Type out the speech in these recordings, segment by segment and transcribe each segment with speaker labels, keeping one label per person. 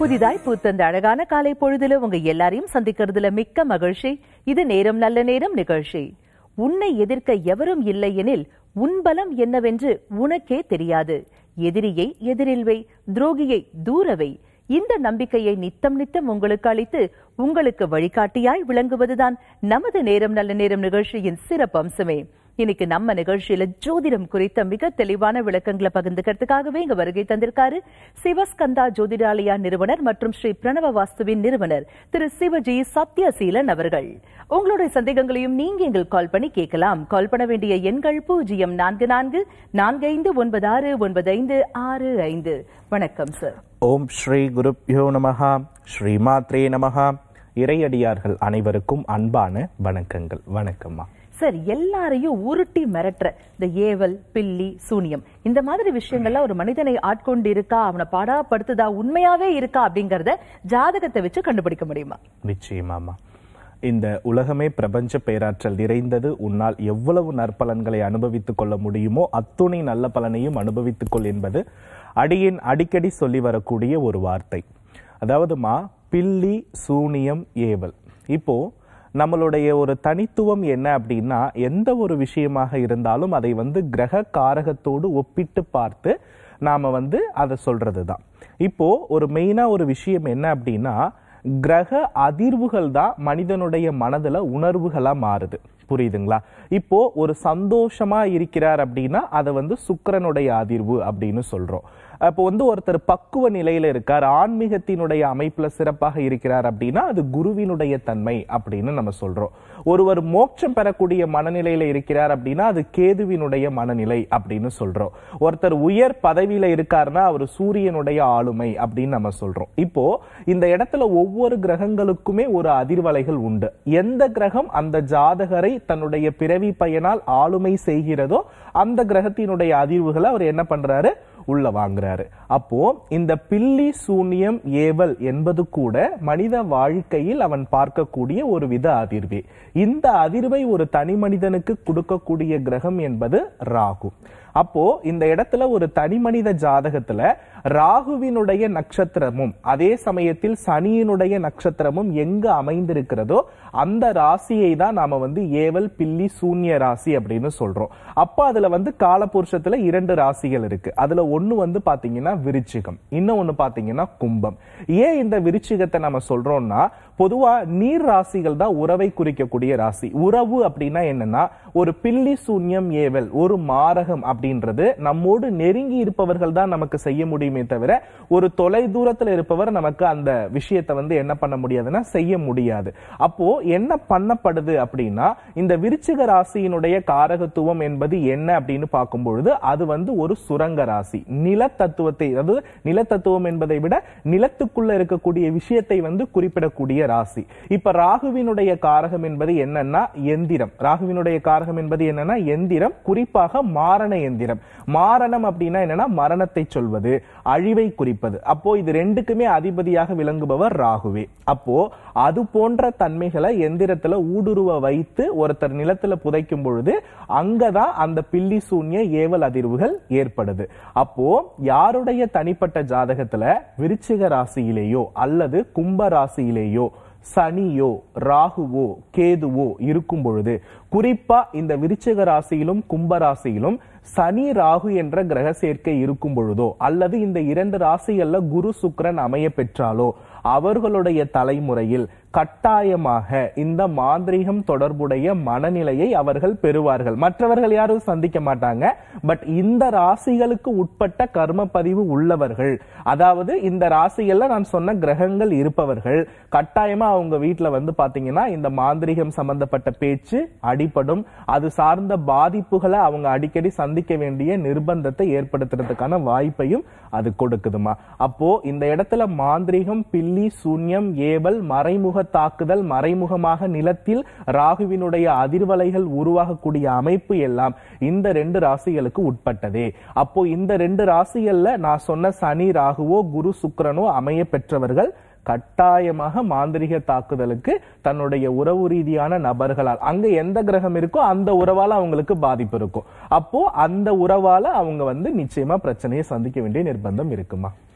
Speaker 1: புதிதாய் பூத்த இந்த அழகான காலை பொழுதுல உங்க எல்லாரையும் சந்திக்கிறதுல மிக்க மகிழ்ச்சி இது நேரம் நல்ல நேரம் நிகழ்ச்சி உன்னை எதிர்க்க எவரும் இல்லை எனில் உன் பலம் என்னவென்று உனக்கே தெரியாது எதிரியை எதிரில் வை துரோகியை தூரவை இந்த நம்பிக்கையை நித்தம் நித்தம் உங்களுக்கு அளித்து உங்களுக்கு வழிகாட்டியாய் விளங்குவதுதான் நமது நேரம் நல்ல நேரம் நிகழ்ச்சியின் சிறப்பம்சமே இன்னைக்கு நம்ம நிகழ்ச்சியில ஜோதிடம் குறித்த மிக தெளிவான விளக்கங்களை பகிர்ந்துக்கிறதுக்காகவே இங்க வருகை தந்திருக்காரு சிவஸ்கந்தா ஜோதிடாலயா நிறுவனர் மற்றும் ஸ்ரீ பிரணவ வாஸ்துவின் நிறுவனர் திரு சிவஜி சத்யசீலன் அவர்கள் உங்களுடைய சந்தேகங்களையும் நீங்க எங்களுக்கு கால் பண்ணி கேட்கலாம் கால் பண்ண வேண்டிய எண்கள் பூஜ்ஜியம் நான்கு நான்கு நான்கு ஐந்து ஒன்பது ஆறு ஒன்பது ஐந்து ஆறு ஐந்து வணக்கம் சார்
Speaker 2: ஓம் ஸ்ரீ குருப்யோ நமஹா ஸ்ரீ மாத்ரே நமஹா இறையடியார்கள் அனைவருக்கும் அன்பான வணக்கங்கள் வணக்கம்மா
Speaker 1: சார் எல்லாரையும் உருட்டி மிரட்டுற இந்த ஏவல் பில்லி சூனியம் இந்த மாதிரி விஷயங்கள்லாம் ஒரு மனிதனை ஆட்கொண்டு இருக்கா அவனை பாடாப்படுத்துதா உண்மையாவே இருக்கா அப்படிங்கறத ஜாதகத்தை வச்சு கண்டுபிடிக்க முடியுமா
Speaker 2: நிச்சயமாமா இந்த உலகமே பிரபஞ்ச பேராற்றல் நிறைந்தது உன்னால் எவ்வளவு நற்பலன்களை அனுபவித்துக் கொள்ள முடியுமோ அத்துணை நல்ல பலனையும் அனுபவித்துக் கொள் என்பது அடியின் அடிக்கடி சொல்லி வரக்கூடிய ஒரு வார்த்தை அதாவதுமா பில்லி சூனியம் ஏவல் இப்போ நம்மளுடைய ஒரு தனித்துவம் என்ன அப்படின்னா எந்த ஒரு விஷயமாக இருந்தாலும் அதை வந்து கிரக காரகத்தோடு ஒப்பிட்டு பார்த்து நாம வந்து அதை சொல்றது தான் இப்போ ஒரு மெயினா ஒரு விஷயம் என்ன அப்படின்னா கிரக அதிர்வுகள் தான் மனிதனுடைய மனதுல உணர்வுகளா மாறுது புரியுதுங்களா இப்போ ஒரு சந்தோஷமா இருக்கிறார் அப்படின்னா அதை வந்து சுக்கிரனுடைய அதிர்வு அப்படின்னு சொல்றோம் அப்போ வந்து ஒருத்தர் பக்குவ நிலையில இருக்கார் ஆன்மீகத்தினுடைய அமைப்புல சிறப்பாக இருக்கிறார் அப்படின்னா அது குருவினுடைய தன்மை அப்படின்னு நம்ம சொல்றோம் ஒருவர் மோட்சம் பெறக்கூடிய மனநிலையில இருக்கிறார் அப்படின்னா அது கேதுவினுடைய மனநிலை அப்படின்னு சொல்றோம் ஒருத்தர் உயர் பதவியில இருக்காருன்னா அவர் சூரியனுடைய ஆளுமை அப்படின்னு நம்ம சொல்றோம் இப்போ இந்த இடத்துல ஒவ்வொரு கிரகங்களுக்குமே ஒரு அதிர்வலைகள் உண்டு எந்த கிரகம் அந்த ஜாதகரை தன்னுடைய பிறவி பயனால் ஆளுமை செய்கிறதோ அந்த கிரகத்தினுடைய அதிர்வுகளை அவர் என்ன பண்றாரு உள்ள வாங்குறாரு அப்போ இந்த பில்லி சூனியம் ஏவல் என்பது கூட மனித வாழ்க்கையில் அவன் பார்க்கக்கூடிய ஒரு வித அதிர்வே இந்த அதிர்வை ஒரு தனி மனிதனுக்கு கொடுக்கக்கூடிய கிரகம் என்பது ராகு அப்போ இந்த இடத்துல ஒரு தனி மனித ஜாதகத்துல ராகுவினுடைய நட்சத்திரமும் அதே சமயத்தில் சனியினுடைய நட்சத்திரமும் எங்க அமைந்திருக்கிறதோ அந்த ராசியை தான் நாம வந்து ஏவல் பில்லி சூன்ய ராசி அப்படின்னு சொல்றோம் அப்ப அதுல வந்து காலபுருஷத்துல இரண்டு ராசிகள் இருக்கு அதுல ஒண்ணு வந்து பாத்தீங்கன்னா விருச்சிகம் இன்னும் ஒண்ணு பாத்தீங்கன்னா கும்பம் ஏன் இந்த விருச்சிகத்தை நம்ம சொல்றோம்னா பொதுவா நீர் ராசிகள் தான் உறவை குறிக்கக்கூடிய ராசி உறவு அப்படின்னா என்னன்னா ஒரு பில்லி சூன்யம் ஏவல் ஒரு மாரகம் அப்படின்றது நம்மோடு நெருங்கி இருப்பவர்கள் தான் நமக்கு செய்ய முடியுமே தவிர ஒரு தொலை தூரத்துல இருப்பவர் நமக்கு அந்த விஷயத்தை வந்து என்ன பண்ண முடியாதுன்னா செய்ய முடியாது அப்போ என்ன பண்ணப்படுது அப்படின்னா இந்த விருச்சிக ராசியினுடைய காரகத்துவம் என்பது என்ன அப்படின்னு பார்க்கும் பொழுது அது வந்து ஒரு சுரங்க ராசி நில தத்துவத்தை அதாவது நில தத்துவம் என்பதை விட நிலத்துக்குள்ள இருக்கக்கூடிய விஷயத்தை வந்து குறிப்பிடக்கூடிய ராசி இப்ப ராகுவினுடைய காரகம் என்பது என்னன்னா எந்திரம் ராகுவினுடைய காரகம் என்பது என்னன்னா எந்திரம் குறிப்பாக மாரண எந்திரம் மாரணம் அப்படின்னா என்னன்னா மரணத்தை சொல்வது அழிவை குறிப்பது அப்போ இது ரெண்டுக்குமே அதிபதியாக விளங்குபவர் ராகுவே அப்போ அது போன்ற தன்மைகளை எந்திரத்துல ஊடுருவ வைத்து ஒருத்தர் நிலத்துல புதைக்கும் பொழுது அங்கதான் அந்த பில்லி சூன்ய ஏவல் அதிர்வுகள் ஏற்படுது அப்போ யாருடைய தனிப்பட்ட ஜாதகத்துல விருச்சிக ராசியிலேயோ அல்லது கும்ப ராசியிலேயோ சனியோ ராகுவோ கேதுவோ இருக்கும் பொழுது குறிப்பா இந்த விருச்சிக ராசியிலும் கும்ப ராசியிலும் சனி ராகு என்ற கிரக சேர்க்கை இருக்கும் பொழுதோ அல்லது இந்த இரண்டு ராசிகள்ல குரு சுக்கிரன் அமைய பெற்றாலோ அவர்களுடைய தலைமுறையில் கட்டாயமாக இந்த மாந்திரீகம் தொடர்புடைய மனநிலையை அவர்கள் பெறுவார்கள் மற்றவர்கள் யாரும் சந்திக்க மாட்டாங்க பட் இந்த ராசிகளுக்கு உட்பட்ட கர்ம பதிவு உள்ளவர்கள் அதாவது இந்த ராசிகள்ல நான் சொன்ன கிரகங்கள் இருப்பவர்கள் கட்டாயமா அவங்க வீட்டுல வந்து பாத்தீங்கன்னா இந்த மாந்திரீகம் சம்பந்தப்பட்ட பேச்சு அடிபடும் அது சார்ந்த பாதிப்புகளை அவங்க அடிக்கடி சந்திக்க வேண்டிய நிர்பந்தத்தை ஏற்படுத்துறதுக்கான வாய்ப்பையும் அது கொடுக்குதுமா அப்போ இந்த இடத்துல மாந்திரீகம் பில்லி சூன்யம் ஏவல் மறைமுக தாக்குதல் மறைமுகமாக நிலத்தில் ராகுவினுடைய அதிர்வலைகள் உருவாகக்கூடிய அமைப்பு எல்லாம் இந்த ரெண்டு ராசிகளுக்கு உட்பட்டதே அப்போ இந்த ரெண்டு ராசிகள்ல நான் சொன்ன சனி ராகுவோ குரு சுக்கிரனோ அமைய பெற்றவர்கள் கட்டாயமாக மாந்திரிக தாக்குதலுக்கு தன்னுடைய உறவு ரீதியான நபர்களால் அங்க எந்த கிரகம் இருக்கோ அந்த உறவால அவங்களுக்கு பாதிப்பு இருக்கும் அப்போ அந்த உறவால அவங்க வந்து நிச்சயமா பிரச்சனையை சந்திக்க வேண்டிய நிர்பந்தம் இருக்குமா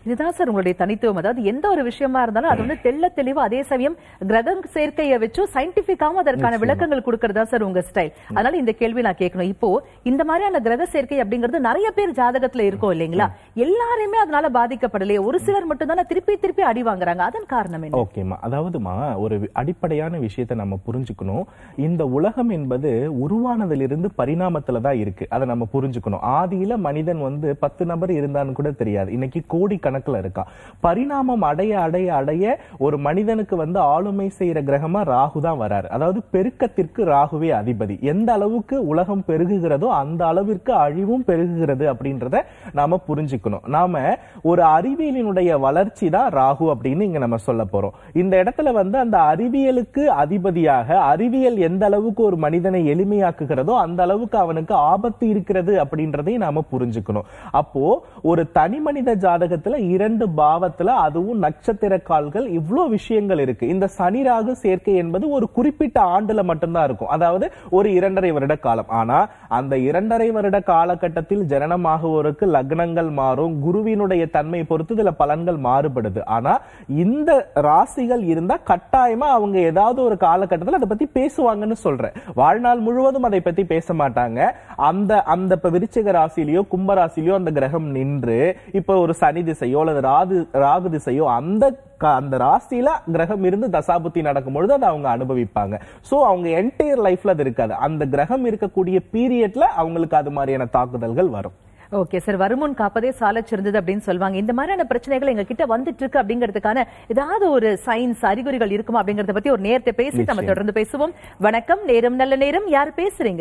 Speaker 1: இதுதான் சார் உங்களுடைய தனித்துவம் அதாவது எந்த ஒரு விஷயமா இருந்தாலும் அது வந்து தெள்ள தெளிவா அதே சமயம் கிரக சேர்க்கையை வச்சும் சயின்டிபிக்காவும் அதற்கான விளக்கங்கள் கொடுக்கறதா சார் உங்க ஸ்டைல் அதனால இந்த கேள்வி நான் கேட்கணும் இப்போ இந்த மாதிரியான கிரக சேர்க்கை அப்படிங்கிறது நிறைய பேர் ஜாதகத்துல இருக்கும் இல்லைங்களா எல்லாருமே அதனால பாதிக்கப்படலையே ஒரு சிலர் மட்டும் தானே திருப்பி திருப்பி அடி வாங்குறாங்க அதன் காரணம் என்ன
Speaker 2: ஓகேம்மா அதாவதுமா ஒரு வி- அடிப்படையான விஷயத்தை நம்ம புரிஞ்சுக்கணும் இந்த உலகம் என்பது உருவானதிலிருந்து பரிணாமத்துல தான் இருக்கு அதை நம்ம புரிஞ்சுக்கணும் ஆதியில மனிதன் வந்து பத்து நபர் இருந்தான்னு கூட தெரியாது இன்னைக்கு கோடி கணக்குல இருக்கா பரிணாமம் அடைய அடைய அடைய ஒரு மனிதனுக்கு வந்து ஆளுமை செய்யற கிரகமா ராகு தான் வராரு அதாவது பெருக்கத்திற்கு ராகுவே அதிபதி எந்த அளவுக்கு உலகம் பெருகுகிறதோ அந்த அளவிற்கு அழிவும் பெருகுகிறது அப்படின்றத நாம புரிஞ்சுக்கணும் நாம ஒரு அறிவியலினுடைய வளர்ச்சி தான் ராகு அப்படின்னு இங்க நம்ம சொல்ல போறோம் இந்த இடத்துல வந்து அந்த அறிவியலுக்கு அதிபதியாக அறிவியல் எந்த அளவுக்கு ஒரு மனிதனை எளிமையாக்குகிறதோ அந்த அளவுக்கு அவனுக்கு ஆபத்து இருக்கிறது அப்படின்றதையும் நாம புரிஞ்சுக்கணும் அப்போ ஒரு தனி மனித ஜாதகத்துல இரண்டு பாவத்துல அதுவும் நட்சத்திர கால்கள் இவ்ளோ விஷயங்கள் இருக்கு இந்த சனி ராகு சேர்க்கை என்பது ஒரு குறிப்பிட்ட ஆண்டுல மட்டும்தான் இருக்கும் அதாவது ஒரு இரண்டரை வருட காலம் ஆனா அந்த இரண்டரை வருட காலகட்டத்தில் ஜனனமாகுவோருக்கு லக்னங்கள் மாறும் குருவினுடைய தன்மை பொறுத்து இதுல பலன்கள் மாறுபடுது ஆனா இந்த ராசிகள் இருந்தா கட்டாயமா அவங்க ஏதாவது ஒரு காலகட்டத்தில் அதை பத்தி பேசுவாங்கன்னு சொல்றேன் வாழ்நாள் முழுவதும் அதை பத்தி பேச மாட்டாங்க அந்த அந்த இப்ப விருச்சிக ராசியிலயோ கும்ப ராசியிலயோ அந்த கிரகம் நின்று இப்ப ஒரு சனி திசையோ அல்லது ராகு ராகு திசையோ அந்த க- அந்த ராசியில கிரகம் இருந்து தசாபுத்தி நடக்கும் பொழுது அதை அவங்க அனுபவிப்பாங்க சோ அவங்க என்டையர் லைஃப்ல அது இருக்காது அந்த கிரகம் இருக்கக்கூடிய பீரியட்ல அவங்களுக்கு அது மாதிரியான தாக்குதல்கள் வரும்
Speaker 1: ஓகே சார் வருமுன் காப்பதே சாலச் சிறந்தது அப்படின்னு சொல்லுவாங்க இந்த மாதிரியான பிரச்சனைகள் எங்க கிட்ட வந்துட்டு இருக்கு அப்படிங்கிறதுக்கான ஏதாவது ஒரு சயின்ஸ் அறிகுறிகள் இருக்குமா அப்படிங்கறத பத்தி ஒரு நேரத்தை பேசி நம்ம
Speaker 2: நிச்சயம்.
Speaker 1: தொடர்ந்து பேசுவோம் வணக்கம் நேரம் நல்ல நேரம் யார் பேசுறீங்க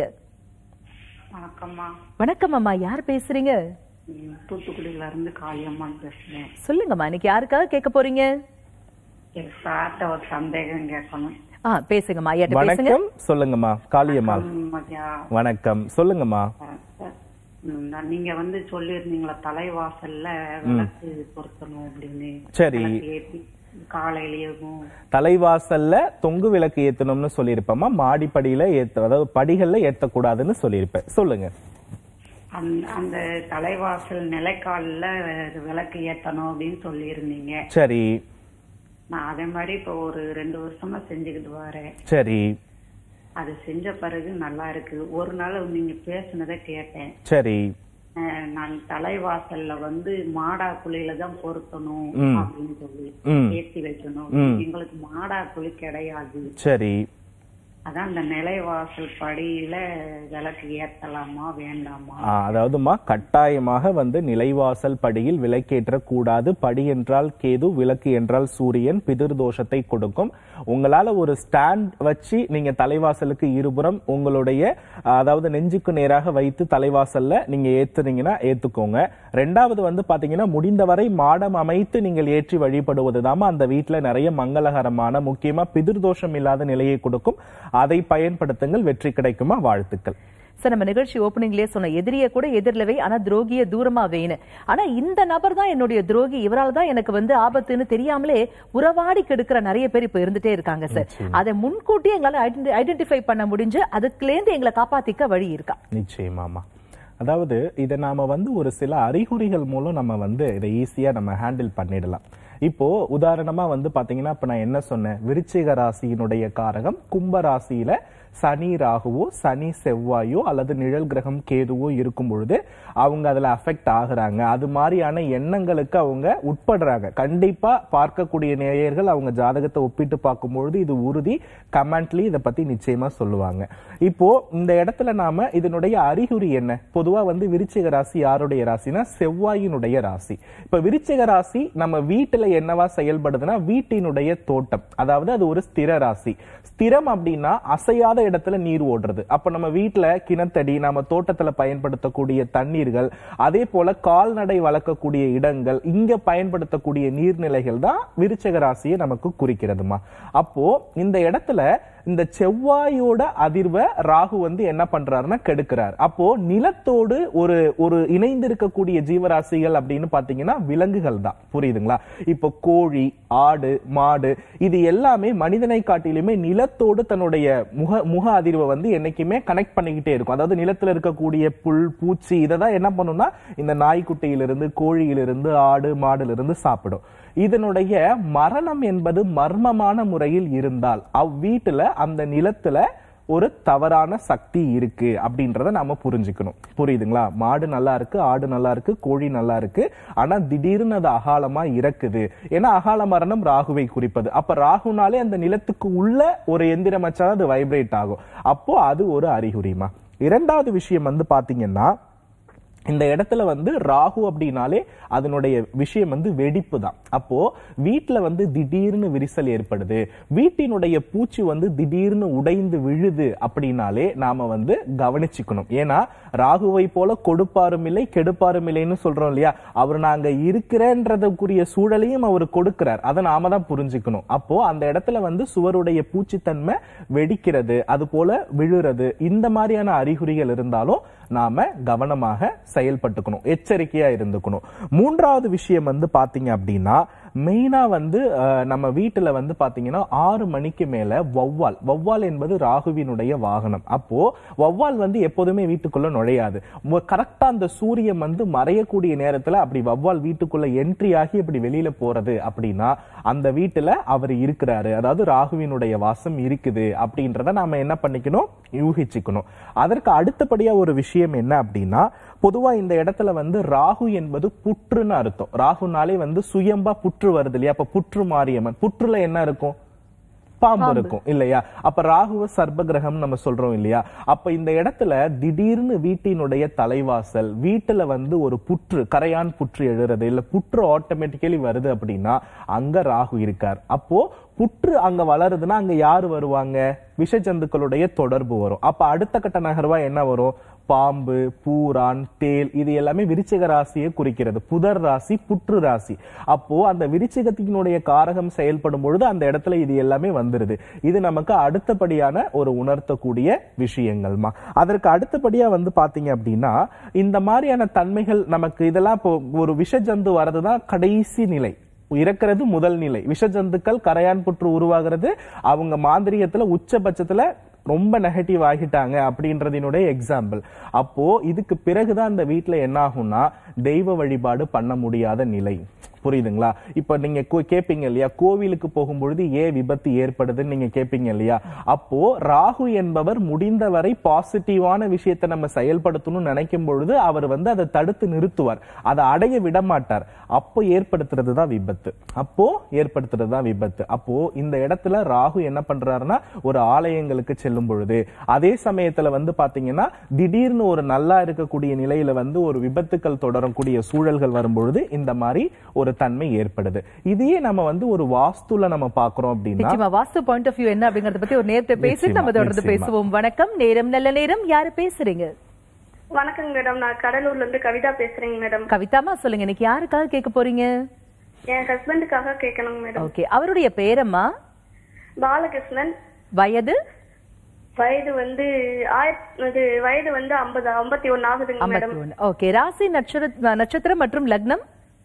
Speaker 3: வணக்கம்மா
Speaker 1: வணக்கம் அம்மா யார் பேசுறீங்க
Speaker 3: ம், தூத்துக்குடியில இருந்து காளியம்மான் பேசுறேன்
Speaker 1: சொல்லுங்கம்மா இன்னைக்கு யாருக்காக கேட்க போறீங்க
Speaker 3: என் சார்ட்ட ஒரு சந்தேகம் கேட்கணும்
Speaker 1: ஆ பேசுங்கம்மா ஐயாட்ட பேசுங்க
Speaker 2: வணக்கம் சொல்லுங்கம்மா காளியம்மாள்
Speaker 3: ம், ஐயா,
Speaker 2: வணக்கம் சொல்லுங்கம்மா
Speaker 3: சார், ம், நான் நீங்க வந்து சொல்லியிருந்தீங்களா தலைவாசல்ல விளக்கு பொருத்தணும் அப்படின்னு
Speaker 2: சரி.
Speaker 3: விளக்கு ஏத்தி காலையிலயும்
Speaker 2: தலைவாசல்ல தொங்கு விளக்கு ஏத்தணும்னு சொல்லியிருப்பேம்மா மாடிப்படியில ஏத்த அதாவது படிகள்ல ஏத்தக்கூடாதுன்னு சொல்லியிருப்பேன் சொல்லுங்க
Speaker 3: அந்த- அந்த தலைவாசல் நிலைக்கால்ல விளக்கு ஏத்தணும் அப்படின்னு சொல்லியிருந்தீங்க
Speaker 2: சரி
Speaker 3: நான் அதே மாதிரி இப்போ ஒரு ரெண்டு வருஷமா செஞ்சுக்கிட்டு வரேன்
Speaker 2: சரி
Speaker 3: அது செஞ்ச பிறகு நல்லா இருக்கு ஒரு நாள் நீங்க பேசுனதை கேட்டேன்
Speaker 2: சரி
Speaker 3: அஹ் நான் தலைவாசல்ல வந்து மாடா குழியில தான் பொருத்தணும்
Speaker 2: ம்.
Speaker 3: அப்படின்னு சொல்லி
Speaker 2: ம்.
Speaker 3: ஏத்தி வைக்கணும்
Speaker 2: ம்.
Speaker 3: எங்களுக்கு மாடா குழி கிடையாது
Speaker 2: சரி
Speaker 3: அதான் இந்த நிலைவாசல் படியில விளக்கு ஏத்தலாமா வேண்டாமா
Speaker 2: ஆ, அதாவதுமா கட்டாயமாக வந்து நிலைவாசல் படியில் விளக்கேற்ற கூடாது படி என்றால் கேது விளக்கு என்றால் சூரியன் பிதிர் தோஷத்தை கொடுக்கும் உங்களால ஒரு ஸ்டாண்ட் வச்சு நீங்க தலைவாசலுக்கு இருபுறம் உங்களுடைய ஆ, அதாவது நெஞ்சுக்கு நேராக வைத்து தலைவாசல்ல நீங்க ஏத்துனீங்கன்னா ஏத்துக்கோங்க ரெண்டாவது வந்து பாத்தீங்கன்னா முடிந்தவரை மாடம் அமைத்து நீங்கள் ஏற்றி வழிபடுவது அந்த வீட்டுல நிறைய மங்களகரமான முக்கியமா பிதிர் தோஷம் இல்லாத நிலையை கொடுக்கும் அதை பயன்படுத்துங்கள் வெற்றி கிடைக்குமா வாழ்த்துக்கள்
Speaker 1: சார் நம்ம நிகழ்ச்சி ஓப்பனிங்லயே சொன்ன எதிரிய கூட எதிரிலவே ஆனா துரோகிய தூரமா வேணும் ஆனா இந்த நபர் தான் என்னுடைய துரோகி இவரால் தான் எனக்கு வந்து ஆபத்துன்னு தெரியாமலே உறவாடி கெடுக்கிற நிறைய பேர் இப்ப இருந்துட்டே இருக்காங்க சார் அதை முன்கூட்டியே எங்களால ஐடென்டிஃபை பண்ண முடிஞ்சு அதுக்குலேருந்து எங்களை காப்பாத்திக்க வழி இருக்கா
Speaker 2: நிச்சயமாமா அதாவது இதை நாம வந்து ஒரு சில அறிகுறிகள் மூலம் நம்ம வந்து இதை ஈஸியா நம்ம ஹேண்டில் பண்ணிடலாம் இப்போ உதாரணமா வந்து பாத்தீங்கன்னா இப்ப நான் என்ன சொன்னேன் விருச்சிக ராசியினுடைய காரகம் கும்ப ராசியில சனி ராகுவோ சனி செவ்வாயோ அல்லது நிழல் கிரகம் கேதுவோ இருக்கும் பொழுது அவங்க அதுல அஃபெக்ட் ஆகுறாங்க அது மாதிரியான எண்ணங்களுக்கு அவங்க உட்படுறாங்க கண்டிப்பா பார்க்கக்கூடிய நேயர்கள் அவங்க ஜாதகத்தை ஒப்பிட்டு பார்க்கும் பொழுது இது உறுதி கமெண்ட்லி இதை பத்தி நிச்சயமா சொல்லுவாங்க இப்போ இந்த இடத்துல நாம இதனுடைய அறிகுறி என்ன பொதுவா வந்து விருச்சிக ராசி யாருடைய ராசினா செவ்வாயினுடைய ராசி இப்ப விருச்சிக ராசி நம்ம வீட்டுல என்னவா செயல்படுதுன்னா வீட்டினுடைய தோட்டம் அதாவது அது ஒரு ஸ்திர ராசி ஸ்திரம் அப்படின்னா அசையாத இடத்துல நீர் ஓடுறது அப்ப நம்ம வீட்டுல கிணத்தடி நம்ம தோட்டத்துல பயன்படுத்தக்கூடிய தண்ணீர்கள் அதே போல கால்நடை வளர்க்கக்கூடிய இடங்கள் இங்க பயன்படுத்தக்கூடிய நீர்நிலைகள் தான் விருச்சக ராசியை நமக்கு குறிக்கிறதுமா அப்போ இந்த இடத்துல இந்த செவ்வாயோட அதிர்வை ராகு வந்து என்ன பண்றாருன்னா கெடுக்கிறார் அப்போ நிலத்தோடு ஒரு ஒரு இணைந்து இருக்கக்கூடிய ஜீவராசிகள் அப்படின்னு பாத்தீங்கன்னா விலங்குகள் தான் புரியுதுங்களா இப்போ கோழி ஆடு மாடு இது எல்லாமே மனிதனை காட்டிலுமே நிலத்தோடு தன்னுடைய முக முக அதிர்வை வந்து என்னைக்குமே கனெக்ட் பண்ணிக்கிட்டே இருக்கும் அதாவது நிலத்துல இருக்கக்கூடிய புல் பூச்சி இதை தான் என்ன பண்ணும்னா இந்த நாய்க்குட்டியிலிருந்து கோழியிலிருந்து ஆடு மாடுலிருந்து சாப்பிடும் இதனுடைய மரணம் என்பது மர்மமான முறையில் இருந்தால் அவ்வீட்டுல அந்த நிலத்துல ஒரு தவறான சக்தி இருக்கு அப்படின்றத நாம புரிஞ்சுக்கணும் புரியுதுங்களா மாடு நல்லா இருக்கு ஆடு நல்லா இருக்கு கோழி நல்லா இருக்கு ஆனா திடீர்னு அது அகாலமா இறக்குது ஏன்னா அகால மரணம் ராகுவை குறிப்பது அப்ப ராகுனாலே அந்த நிலத்துக்கு உள்ள ஒரு எந்திரம் வச்சாதான் அது வைப்ரேட் ஆகும் அப்போ அது ஒரு அறிகுறிமா இரண்டாவது விஷயம் வந்து பாத்தீங்கன்னா இந்த இடத்துல வந்து ராகு அப்படின்னாலே அதனுடைய விஷயம் வந்து வெடிப்பு தான் அப்போ வீட்டுல வந்து திடீர்னு விரிசல் ஏற்படுது வீட்டினுடைய பூச்சி வந்து திடீர்னு உடைந்து விழுது அப்படின்னாலே நாம வந்து கவனிச்சுக்கணும் ஏன்னா ராகுவை போல கொடுப்பாரும் இல்லை கெடுப்பாரும் இல்லைன்னு சொல்றோம் இல்லையா அவர் நாங்க இருக்கிறன்றதுக்குரிய சூழலையும் அவர் கொடுக்கிறார் அதை நாம தான் புரிஞ்சுக்கணும் அப்போ அந்த இடத்துல வந்து சுவருடைய பூச்சித்தன்மை வெடிக்கிறது அது போல விழுறது இந்த மாதிரியான அறிகுறிகள் இருந்தாலும் நாம கவனமாக செயல்பட்டுக்கணும் எச்சரிக்கையா இருந்துக்கணும் மூன்றாவது விஷயம் வந்து பாத்தீங்க அப்படின்னா மெயினா வந்து அஹ், நம்ம வீட்டுல வந்து பாத்தீங்கன்னா ஆறு மணிக்கு மேல வௌவால் வௌவால் என்பது ராகுவினுடைய வாகனம் அப்போ வௌவால் வந்து எப்போதுமே வீட்டுக்குள்ள நுழையாது கரெக்டா அந்த சூரியன் வந்து மறையக்கூடிய நேரத்துல அப்படி வௌவால் வீட்டுக்குள்ள என்ட்ரி ஆகி அப்படி வெளியில போறது அப்படின்னா அந்த வீட்டுல அவர் இருக்கிறாரு அதாவது ராகுவினுடைய வாசம் இருக்குது அப்படின்றத நாம என்ன பண்ணிக்கணும் யூகிச்சுக்கணும் அதற்கு அடுத்தபடியா ஒரு விஷயம் என்ன அப்படின்னா பொதுவா இந்த இடத்துல வந்து ராகு என்பது புற்றுன்னு அர்த்தம் ராகுனாலே வந்து சுயம்பா புற்று வருது இல்லையா அப்ப புற்று மாரியம்மன் புற்றுல என்ன இருக்கும் பாம்பு இருக்கும் இல்லையா அப்ப ராகுவ சர்ப்ப கிரகம் நம்ம சொல்றோம் இல்லையா அப்ப இந்த இடத்துல திடீர்னு வீட்டினுடைய தலைவாசல் வீட்டுல வந்து ஒரு புற்று கரையான் புற்று எழுறது இல்ல புற்று ஆட்டோமேட்டிக்கலி வருது அப்படின்னா அங்க ராகு இருக்கார் அப்போ புற்று அங்க வளருதுன்னா அங்க யாரு வருவாங்க விஷஜந்துக்களுடைய தொடர்பு வரும் அப்ப அடுத்த கட்ட நகர்வா என்ன வரும் பாம்பு பூரான் தேல் இது எல்லாமே விருச்சிக ராசியை குறிக்கிறது புதர் ராசி புற்று ராசி அப்போ அந்த விருச்சிகத்தினுடைய காரகம் செயல்படும் பொழுது அந்த இடத்துல இது எல்லாமே வந்துருது இது நமக்கு அடுத்தபடியான ஒரு உணர்த்தக்கூடிய விஷயங்கள்மா அதற்கு அடுத்தபடியா வந்து பாத்தீங்க அப்படின்னா இந்த மாதிரியான தன்மைகள் நமக்கு இதெல்லாம் இப்போ ஒரு விஷஜந்து வர்றதுதான் கடைசி நிலை இறக்கிறது முதல் நிலை விஷஜந்துக்கள் கரையான் புற்று உருவாகிறது அவங்க மாந்திரியத்துல உச்சபட்சத்துல ரொம்ப நெகட்டிவ் ஆகிட்டாங்க அப்படின்றதினுடைய எக்ஸாம்பிள் அப்போ இதுக்கு பிறகுதான் அந்த வீட்ல என்ன ஆகும்னா தெய்வ வழிபாடு பண்ண முடியாத நிலை புரியுதுங்களா இப்ப நீங்க கோ- கேப்பீங்க இல்லையா கோவிலுக்கு போகும்பொழுது ஏன் விபத்து ஏற்படுதுன்னு நீங்க கேப்பீங்க இல்லையா அப்போ ராகு என்பவர் முடிந்தவரை பாசிட்டிவான விஷயத்தை நம்ம செயல்படுத்தணும்னு நினைக்கும் பொழுது அவர் வந்து அதை தடுத்து நிறுத்துவார் அதை அடைய விட மாட்டார் அப்போ ஏற்படுத்துறது தான் விபத்து அப்போ ஏற்படுத்துறது தான் விபத்து அப்போ இந்த இடத்துல ராகு என்ன பண்றாருன்னா ஒரு ஆலயங்களுக்கு செல்லும் பொழுது அதே சமயத்துல வந்து பாத்தீங்கன்னா திடீர்னு ஒரு நல்லா இருக்கக்கூடிய நிலையில வந்து ஒரு விபத்துக்கள் தொடரக்கூடிய சூழல்கள் வரும்பொழுது இந்த மாதிரி ஒரு தன்மை ஏற்படுது இதையே நம்ம வந்து ஒரு வாஸ்துல நம்ம பாக்குறோம் அப்படின்னா
Speaker 1: நிச்சயமா வாஸ்து பாயிண்ட் ஆஃப் வியூ என்ன அப்படிங்கறத பத்தி ஒரு நேரத்தை பேசி
Speaker 2: நிச்சயமா,
Speaker 1: நம்ம தொடர்ந்து
Speaker 2: நிச்சயமா.
Speaker 1: பேசுவோம் வணக்கம் நேரம் நல்ல நேரம் யாரு பேசுறீங்க
Speaker 4: வணக்கங்க மேடம் நான் கடலூர்ல இருந்து கவிதா பேசுறேங்க மேடம்
Speaker 1: கவிதாமா சொல்லுங்க இன்னைக்கு யாருக்காக கேட்க போறீங்க
Speaker 4: என் ஹஸ்பண்டுக்காக கேட்கணுங்க மேடம்
Speaker 1: ஓகே அவருடைய பேரம்மா
Speaker 4: பாலகிருஷ்ணன்
Speaker 1: வயது
Speaker 4: வயது வந்து ஆயிரத்தி இது வயது வந்து ஐம்பது ஐம்பத்தி ஒன்னு ஆகுதுங்க மேடம்
Speaker 1: ஐம்பத்தி ஒண்ணு ஓகே ராசி நட்சத்திர நட்சத்திரம் மற்றும் லக்னம்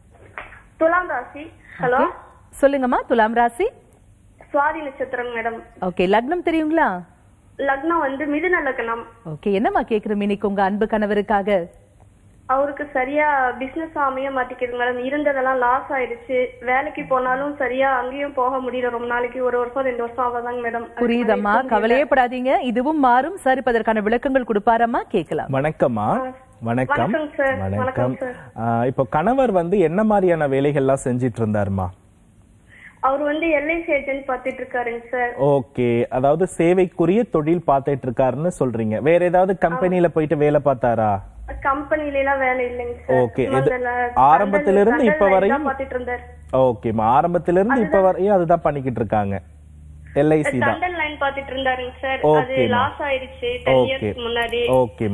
Speaker 4: துலாம் ராசி ஹலோ
Speaker 1: சொல்லுங்கம்மா துலாம் ராசி
Speaker 4: சுவாதி நட்சத்திரம் மேடம்
Speaker 1: ஓகே லக்னம் தெரியுங்களா
Speaker 4: லக்னம் வந்து மிதுன லக்னம்
Speaker 1: ஓகே என்னம்மா கேக்குறோம் இன்னைக்கு உங்க அன்பு கணவருக்காக
Speaker 4: அவருக்கு சரியா பிசினஸ் அமைய மாட்டேங்குது மேடம் இருந்ததெல்லாம் லாஸ் ஆயிடுச்சு வேலைக்கு போனாலும் சரியா அங்கேயும் போக முடியல ரொம்ப நாளைக்கு ஒரு வருஷம் ரெண்டு வருஷம் ஆகாதாங்க மேடம்
Speaker 1: புரியுதம்மா கவலையே படாதீங்க இதுவும் மாறும் சார் இப்ப அதற்கான விளக்கங்கள் கொடுப்பாரம்மா கேட்கலாம்
Speaker 2: வணக்கம்மா வணக்கம்
Speaker 4: வணக்கம் சார்.
Speaker 2: வணக்கம்
Speaker 4: வணக்கம் சார்.
Speaker 2: ஆஹ் இப்போ கணவர் வந்து என்ன மாதிரியான வேலைகள்லாம் செஞ்சிட்டு இருந்தாருமா
Speaker 4: அவர் வந்து எல்ஐசி ஏஜென்ட் பாத்துட்டு இருக்காருங்க சார்
Speaker 2: ஓகே அதாவது சேவைக்குரிய தொழில் பார்த்துட்டு இருக்காருன்னு சொல்றீங்க வேற ஏதாவது கம்பெனில போயிட்டு வேலை பார்த்தாரா
Speaker 4: கம்பெனில எல்லாம் வேலை இல்லைங்க சார்
Speaker 2: Okay.
Speaker 4: சும்மா
Speaker 2: எது-
Speaker 4: இந்த
Speaker 2: ஆரம்பத்திலிருந்து
Speaker 4: கண்டல்
Speaker 2: இப்ப
Speaker 4: line
Speaker 2: வரையும்
Speaker 4: தான் பாத்துட்டு இருந்தார்
Speaker 2: ஓகேம்மா ஆரம்பத்துல இருந்து இப்ப வரையும் அதுதான் பண்ணிக்கிட்டு இருக்காங்க எல்ஐசி தான்
Speaker 4: கண்டல் லைன் பாத்துட்டு இருந்தாருங்க சார் அது
Speaker 2: ஓகேம்மா.
Speaker 4: லாஸ் ஆயிடுச்சு டென்
Speaker 2: ஓகே
Speaker 4: இயர்ஸ் முன்னாடி
Speaker 2: ஓகேம்மா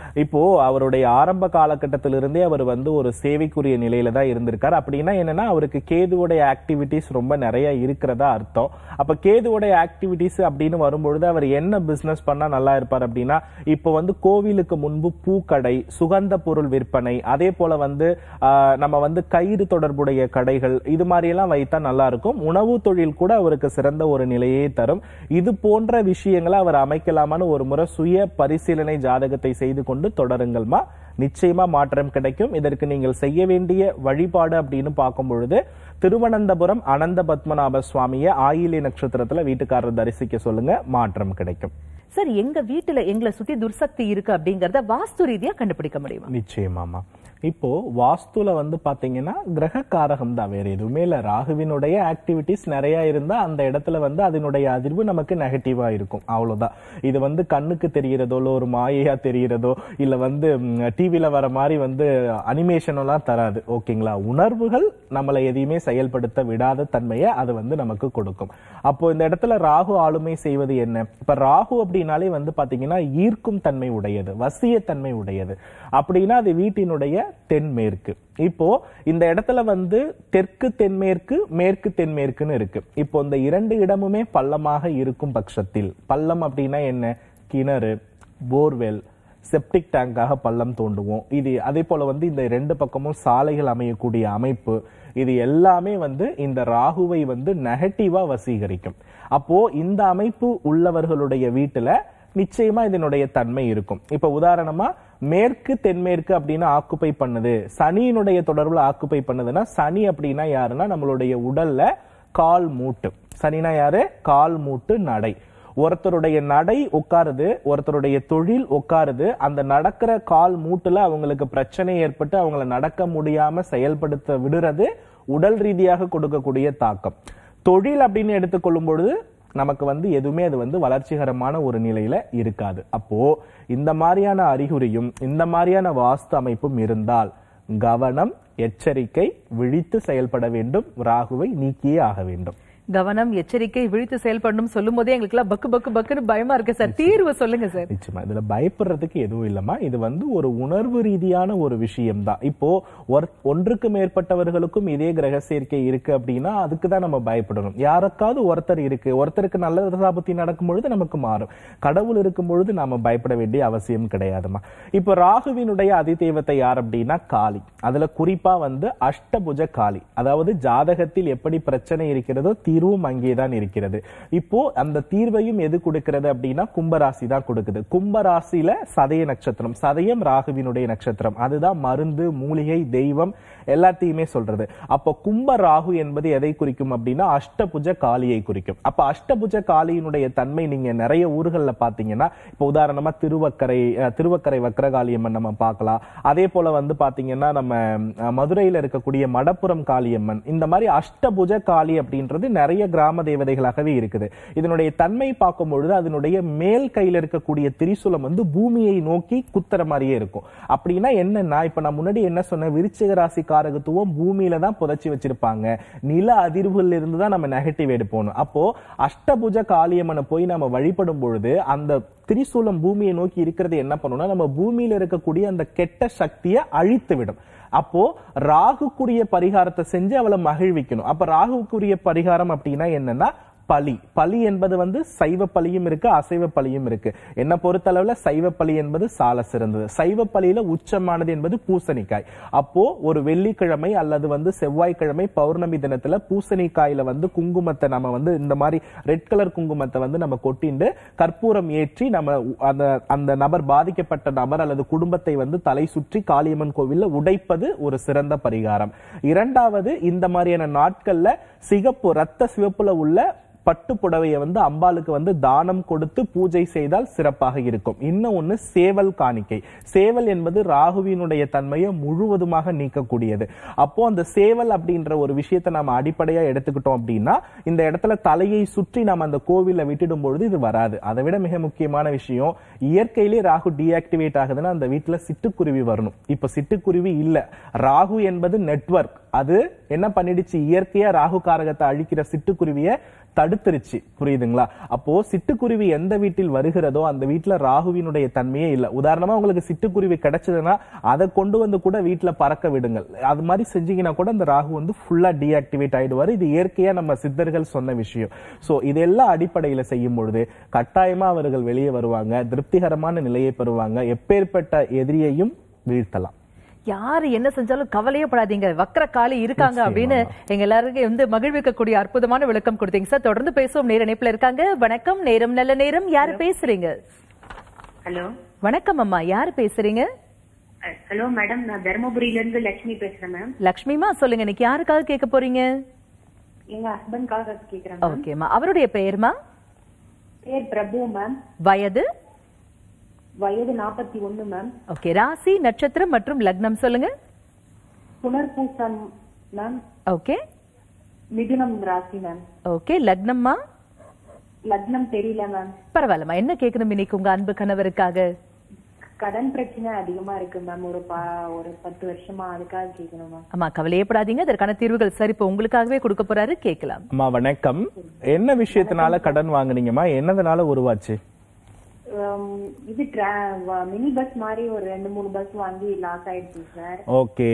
Speaker 2: இப்போ அவருடைய ஆரம்ப காலகட்டத்திலிருந்தே அவர் வந்து ஒரு சேவைக்குரிய நிலையில தான் இருந்திருக்காரு அப்படின்னா என்னன்னா அவருக்கு கேதுவோடைய ஆக்டிவிட்டிஸ் ரொம்ப நிறைய இருக்கிறதா அர்த்தம் அப்ப கேதுவோடைய ஆக்டிவிட்டிஸ் அப்படின்னு வரும்பொழுது அவர் என்ன பிசினஸ் பண்ணா நல்லா இருப்பார் அப்படின்னா இப்போ வந்து கோவிலுக்கு முன்பு பூக்கடை சுகந்த பொருள் விற்பனை அதே போல வந்து ஆஹ், நம்ம வந்து கயிறு தொடர்புடைய கடைகள் இது மாதிரி எல்லாம் வைத்தா நல்லா இருக்கும் உணவு தொழில் கூட அவருக்கு சிறந்த ஒரு நிலையை தரும் இது போன்ற விஷயங்களை அவர் அமைக்கலாமான்னு ஒரு முறை சுய பரிசீலனை ஜாதகத்தை செய்து கொண்டு தொடருங்கள்மா நிச்சயமா மாற்றம் கிடைக்கும் இதற்கு நீங்கள் செய்ய வேண்டிய வழிபாடு அப்படின்னு பார்க்கும் பொழுது திருவனந்தபுரம் அனந்த பத்மநாப சுவாமியை ஆயிலி நட்சத்திரத்துல வீட்டுக்காரர் தரிசிக்க சொல்லுங்க மாற்றம் கிடைக்கும்
Speaker 1: சார் எங்க வீட்டுல எங்களை சுத்தி துர்சக்தி இருக்கு அப்படிங்கறத வாஸ்து ரீதியா கண்டுபிடிக்க முடியுமா
Speaker 2: நிச்சயமாமா இப்போ வாஸ்துல வந்து பாத்தீங்கன்னா கிரக காரகம் தான் வேற எதுவுமே இல்ல ராகுவினுடைய ஆக்டிவிட்டிஸ் நிறைய இருந்தா அந்த இடத்துல வந்து அதனுடைய அதிர்வு நமக்கு நெகட்டிவா இருக்கும் அவ்வளவுதான் இது வந்து கண்ணுக்கு தெரிகிறதோ இல்ல ஒரு மாயையா தெரிகிறதோ இல்ல வந்து டிவில வர மாதிரி வந்து அனிமேஷன் எல்லாம் தராது ஓகேங்களா உணர்வுகள் நம்மளை எதையுமே செயல்படுத்த விடாத தன்மையை அது வந்து நமக்கு கொடுக்கும் அப்போ இந்த இடத்துல ராகு ஆளுமை செய்வது என்ன இப்ப ராகு அப்படின்னாலே வந்து பாத்தீங்கன்னா ஈர்க்கும் தன்மை உடையது வசியத்தன்மை உடையது அப்படின்னா அது வீட்டினுடைய தென்மேற்கு இப்போ இந்த இடத்துல வந்து தெற்கு தென்மேற்கு மேற்கு தென்மேற்குன்னு இருக்கு இப்போ இந்த இரண்டு இடமுமே பள்ளமாக இருக்கும் பட்சத்தில் பள்ளம் அப்படின்னா என்ன கிணறு போர்வெல் செப்டிக் டேங்காக பள்ளம் தோண்டுவோம் இது அதே போல வந்து இந்த ரெண்டு பக்கமும் சாலைகள் அமையக்கூடிய அமைப்பு இது எல்லாமே வந்து இந்த ராகுவை வந்து நெகட்டிவா வசீகரிக்கும் அப்போ இந்த அமைப்பு உள்ளவர்களுடைய வீட்டுல நிச்சயமா இதனுடைய தன்மை இருக்கும் இப்ப உதாரணமா மேற்கு தென்மேற்கு அப்படின்னு ஆக்குப்பை பண்ணுது சனியினுடைய தொடர்புல ஆக்குப்பை பண்ணுதுன்னா சனி அப்படின்னா யாருன்னா நம்மளுடைய உடல்ல கால் மூட்டு சனினா யாரு கால் மூட்டு நடை ஒருத்தருடைய நடை உட்காருது ஒருத்தருடைய தொழில் உட்காருது அந்த நடக்கிற கால் மூட்டுல அவங்களுக்கு பிரச்சனை ஏற்பட்டு அவங்கள நடக்க முடியாம செயல்படுத்த விடுறது உடல் ரீதியாக கொடுக்கக்கூடிய தாக்கம் தொழில் அப்படின்னு எடுத்துக்கொள்ளும் பொழுது நமக்கு வந்து எதுவுமே அது வந்து வளர்ச்சிகரமான ஒரு நிலையில இருக்காது அப்போ இந்த மாதிரியான அறிகுறியும் இந்த மாதிரியான வாஸ்து அமைப்பும் இருந்தால் கவனம் எச்சரிக்கை விழித்து செயல்பட வேண்டும் ராகுவை நீக்கியே ஆக வேண்டும்
Speaker 1: கவனம் எச்சரிக்கை விழித்து செயல்படணும் சொல்லும் போதே எங்களுக்கு எல்லாம் பக்கு பக்கு பக்குன்னு பயமா இருக்கு சார் தீர்வு சொல்லுங்க சார்
Speaker 2: நிச்சயமா இதுல பயப்படுறதுக்கு எதுவும் இல்லம்மா இது வந்து ஒரு உணர்வு ரீதியான ஒரு விஷயம் தான் இப்போ ஒரு- ஒன்றுக்கு மேற்பட்டவர்களுக்கும் இதே கிரக சேர்க்கை இருக்கு அப்படின்னா அதுக்கு தான் நம்ம பயப்படணும் யாருக்காவது ஒருத்தர் இருக்கு ஒருத்தருக்கு நல்ல தசாபத்தி நடக்கும் பொழுது நமக்கு மாறும் கடவுள் இருக்கும் பொழுது நாம பயப்பட வேண்டிய அவசியம் கிடையாதுமா இப்போ ராகுவினுடைய அதிதெய்வத்தை யார் அப்படின்னா காளி அதுல குறிப்பா வந்து அஷ்டபுஜ காளி அதாவது ஜாதகத்தில் எப்படி பிரச்சனை இருக்கிறதோ தீர்வும் அங்கேதான் இருக்கிறது இப்போ அந்த தீர்வையும் எது கொடுக்கிறது அப்படின்னா கும்பராசி தான் கொடுக்குது கும்பராசியில சதய நட்சத்திரம் சதயம் ராகுவினுடைய நட்சத்திரம் அதுதான் மருந்து மூலிகை தெய்வம் எல்லாத்தையுமே சொல்றது அப்ப கும்ப ராகு என்பது எதை குறிக்கும் அப்படின்னா அஷ்டபுஜ காளியை குறிக்கும் அப்ப அஷ்டபுஜ காளியினுடைய தன்மை நீங்க நிறைய ஊர்கள்ல பாத்தீங்கன்னா இப்ப உதாரணமா திருவக்கரை அஹ், திருவக்கரை வக்ரகாளியம்மன் நம்ம பார்க்கலாம் அதே போல வந்து பாத்தீங்கன்னா நம்ம அஹ், மதுரையில இருக்கக்கூடிய மடப்புறம் காளியம்மன் இந்த மாதிரி அஷ்டபுஜ காளி அப்படின்றது நிறைய கிராம தேவதைகளாகவே இருக்குது இதனுடைய தன்மை பார்க்கும் பொழுது அதனுடைய மேல் கையில இருக்கக்கூடிய திரிசூலம் வந்து பூமியை நோக்கி குத்துற மாதிரியே இருக்கும் அப்படின்னா என்னன்னா இப்ப நான் முன்னாடி என்ன சொன்னேன் விருச்சிக ராசி காரகத்துவம் பூமியில தான் புதைச்சி வச்சிருப்பாங்க நில அதிர்வுல இருந்து தான் நம்ம நெகட்டிவ் எடுப்போம் அப்போ அஷ்டபுஜ காளியம்மனை போய் நம்ம வழிபடும் பொழுது அந்த திரிசூலம் பூமியை நோக்கி இருக்கிறது என்ன பண்ணும்னா நம்ம பூமியில இருக்கக்கூடிய அந்த கெட்ட சக்தியை அழித்து விடும் அப்போ ராகுக்குரிய பரிகாரத்தை செஞ்சு அவளை மகிழ்விக்கணும் அப்ப ராகுக்குரிய பரிகாரம் அப்படின்னா என்னன்னா பலி பலி என்பது வந்து சைவ பலியும் இருக்கு அசைவ பலியும் இருக்கு என்ன பொறுத்தளவுல சைவ பலி என்பது சால சிறந்தது சைவ பலியில உச்சமானது என்பது பூசணிக்காய் அப்போ ஒரு வெள்ளிக்கிழமை அல்லது வந்து செவ்வாய்க்கிழமை பௌர்ணமி தினத்துல பூசணிக்காயில வந்து குங்குமத்தை நம்ம வந்து இந்த மாதிரி ரெட் கலர் குங்குமத்தை வந்து நம்ம கொட்டிண்டு கற்பூரம் ஏற்றி நம்ம உ- அந்த அந்த நபர் பாதிக்கப்பட்ட நபர் அல்லது குடும்பத்தை வந்து தலை சுற்றி காளியம்மன் கோவில்ல உடைப்பது ஒரு சிறந்த பரிகாரம் இரண்டாவது இந்த மாதிரியான நாட்கள்ல சிகப்பு ரத்த சிவப்புல உள்ள பட்டு புடவையை வந்து அம்பாளுக்கு வந்து தானம் கொடுத்து பூஜை செய்தால் சிறப்பாக இருக்கும் இன்னும் ஒண்ணு சேவல் காணிக்கை சேவல் என்பது ராகுவினுடைய தன்மையை முழுவதுமாக நீக்கக்கூடியது அப்போ அந்த சேவல் அப்படின்ற ஒரு விஷயத்தை நம்ம அடிப்படையா எடுத்துக்கிட்டோம் அப்படின்னா இந்த இடத்துல தலையை சுற்றி நம்ம அந்த கோவில விட்டுடும் பொழுது இது வராது அதை விட மிக முக்கியமான விஷயம் இயற்கையிலே ராகு டீஆக்டிவேட் ஆகுதுன்னா அந்த வீட்டுல சிட்டுக்குருவி வரணும் இப்ப சிட்டுக்குருவி இல்ல ராகு என்பது நெட்வொர்க் அது என்ன பண்ணிடுச்சு இயற்கையா ராகு காரகத்தை அழிக்கிற சிட்டுக்குருவிய தடுத்துருச்சு புரியுதுங்களா அப்போ சிட்டுக்குருவி எந்த வீட்டில் வருகிறதோ அந்த வீட்டுல ராகுவினுடைய தன்மையே இல்ல உதாரணமா உங்களுக்கு சிட்டுக்குருவி கிடைச்சதுன்னா அதை கொண்டு வந்து கூட வீட்டுல பறக்க விடுங்கள் அது மாதிரி செஞ்சீங்கன்னா கூட அந்த ராகு வந்து ஃபுல்லா டீஆக்டிவேட் ஆயிடுவாரு இது இயற்கையா நம்ம சித்தர்கள் சொன்ன விஷயம் சோ இதெல்லாம் அடிப்படையில செய்யும் பொழுது கட்டாயமா அவர்கள் வெளியே வருவாங்க திருப்திகரமான நிலையை பெறுவாங்க எப்பேற்பட்ட எதிரியையும் வீழ்த்தலாம்
Speaker 1: யாரு என்ன செஞ்சாலும் கவலையே படாதீங்க வக்கர காலி இருக்காங்க அப்படின்னு எங்க எல்லாருக்கும் வந்து மகிழ்விக்கக்கூடிய அற்புதமான விளக்கம் கொடுத்தீங்க சார் தொடர்ந்து பேசுவோம் நேர இணைப்புல இருக்காங்க வணக்கம் நேரம் நல்ல நேரம் யாரு பேசுறீங்க
Speaker 5: ஹலோ
Speaker 1: வணக்கம் அம்மா யாரு பேசுறீங்க
Speaker 5: ஹலோ மேடம் நான் தருமபுரியில இருந்து லட்சுமி பேசுறேன் மேம்
Speaker 1: லக்ஷ்மிமா சொல்லுங்க இன்னைக்கு யாருக்காக கேட்க போறீங்க
Speaker 5: எங்க ஹஸ்பண்ட்காக கேக்குறேன்
Speaker 1: ஓகேம்மா அவருடைய பெயர்மா
Speaker 5: பேர் பிரபு மேம்
Speaker 1: வயது
Speaker 5: வயது நாற்பத்தி ஒண்ணு மேம்
Speaker 1: ஓகே ராசி நட்சத்திரம் மற்றும் லக்னம் சொல்லுங்க
Speaker 5: புனர்பூசம் மேம்
Speaker 1: ஓகே
Speaker 5: மிதுனம் ராசி மேம்
Speaker 1: ஓகே லக்னம்மா
Speaker 5: லக்னம் தெரியல மேம்
Speaker 1: பரவாயில்லம்மா என்ன கேட்கணும் இன்னைக்கு உங்க அன்பு கணவருக்காக
Speaker 5: கடன் பிரச்சனை அதிகமா இருக்கு மேம் ஒரு பா ஒரு பத்து வருஷமா அதுக்காக கேட்கணும் மேம்
Speaker 1: அம்மா கவலையப்படாதீங்க அதற்கான தீர்வுகள் சரி இப்ப உங்களுக்காகவே கொடுக்க போறாரு கேட்கலாம்
Speaker 2: அம்மா வணக்கம் என்ன விஷயத்தினால கடன் வாங்குனீங்கம்மா என்னதுனால உருவாச்சு
Speaker 5: உம், இது மினி பஸ் மாதிரி ஒரு ரெண்டு மூணு பஸ் வாங்கி லாஸ் ஆயிடுச்சு சார்
Speaker 2: ஓகே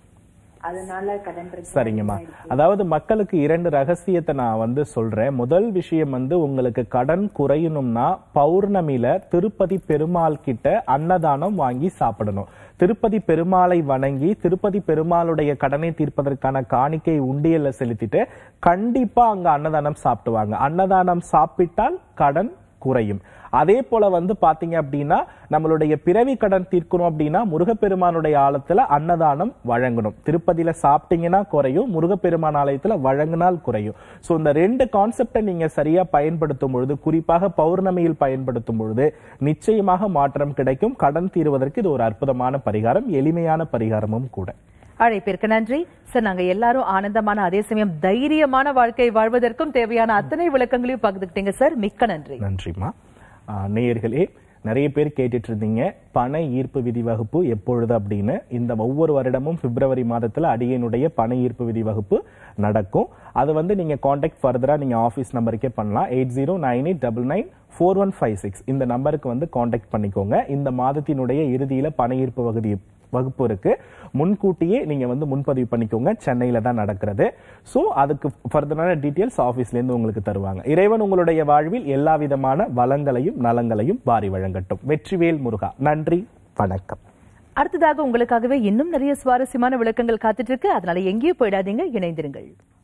Speaker 5: அதனால கடன் பிரச்சனை
Speaker 2: சரிங்கம்மா அதாவது மக்களுக்கு இரண்டு ரகசியத்தை நான் வந்து சொல்றேன் முதல் விஷயம் வந்து உங்களுக்கு கடன் குறையணும்னா பௌர்ணமியில திருப்பதி பெருமாள் கிட்ட அன்னதானம் வாங்கி சாப்பிடணும் திருப்பதி பெருமாளை வணங்கி திருப்பதி பெருமாளுடைய கடனை தீர்ப்பதற்கான காணிக்கை உண்டியல்ல செலுத்திட்டு கண்டிப்பா அங்க அன்னதானம் சாப்பிடுவாங்க அன்னதானம் சாப்பிட்டால் கடன் குறையும் அதே போல வந்து பாத்தீங்க அப்படின்னா நம்மளுடைய பிறவி கடன் தீர்க்கணும் அப்படின்னா முருகப்பெருமானுடைய ஆலயத்துல அன்னதானம் வழங்கணும் திருப்பதியில சாப்பிட்டீங்கன்னா குறையும் முருகப்பெருமான் ஆலயத்துல வழங்கினால் குறையும் சோ இந்த ரெண்டு கான்செப்டை நீங்க சரியா பயன்படுத்தும் பொழுது குறிப்பாக பௌர்ணமியில் பயன்படுத்தும் பொழுது நிச்சயமாக மாற்றம் கிடைக்கும் கடன் தீர்வதற்கு இது ஒரு அற்புதமான பரிகாரம் எளிமையான பரிகாரமும் கூட
Speaker 1: அழைப்பிற்கு நன்றி சார் நாங்க எல்லாரும் ஆனந்தமான அதே சமயம் தைரியமான வாழ்க்கை வாழ்வதற்கும் தேவையான அத்தனை விளக்கங்களையும் பகிர்ந்துக்கிட்டீங்க சார் மிக்க நன்றி
Speaker 2: நன்றிம்மா ஆ, நேயர்களே நிறைய பேர் கேட்டுட்டு இருந்தீங்க பண ஈர்ப்பு விதி வகுப்பு எப்பொழுது அப்படின்னு இந்த ஒவ்வொரு வருடமும் பிப்ரவரி மாதத்துல அடியனுடைய பண ஈர்ப்பு விதி வகுப்பு நடக்கும் அது வந்து நீங்க காண்டாக்ட் ஃபர்தரா நீங்க ஆஃபீஸ் நம்பருக்கே பண்ணலாம் eight zero nine eight double nine four one five six இந்த நம்பருக்கு வந்து காண்டாக்ட் பண்ணிக்கோங்க இந்த மாதத்தினுடைய இறுதியில பண ஈர்ப்பு வகுதி வகுப்பு இருக்கு முன்கூட்டியே நீங்க வந்து முன்பதிவு பண்ணிக்கோங்க சென்னையில தான் நடக்கிறது சோ அதுக்கு ஃபர்தரான டீடைல்ஸ் ஆபீஸ்ல இருந்து உங்களுக்கு தருவாங்க இறைவன் உங்களுடைய வாழ்வில் எல்லா விதமான வளங்களையும் நலங்களையும் வாரி வழங்கட்டும் வெற்றிவேல் முருகா நன்றி வணக்கம்
Speaker 1: அடுத்ததாக உங்களுக்காகவே இன்னும் நிறைய சுவாரஸ்யமான விளக்கங்கள் காத்துட்டு இருக்கு அதனால எங்கேயும் போயிடாதீங்க இணைந்திருங்கள்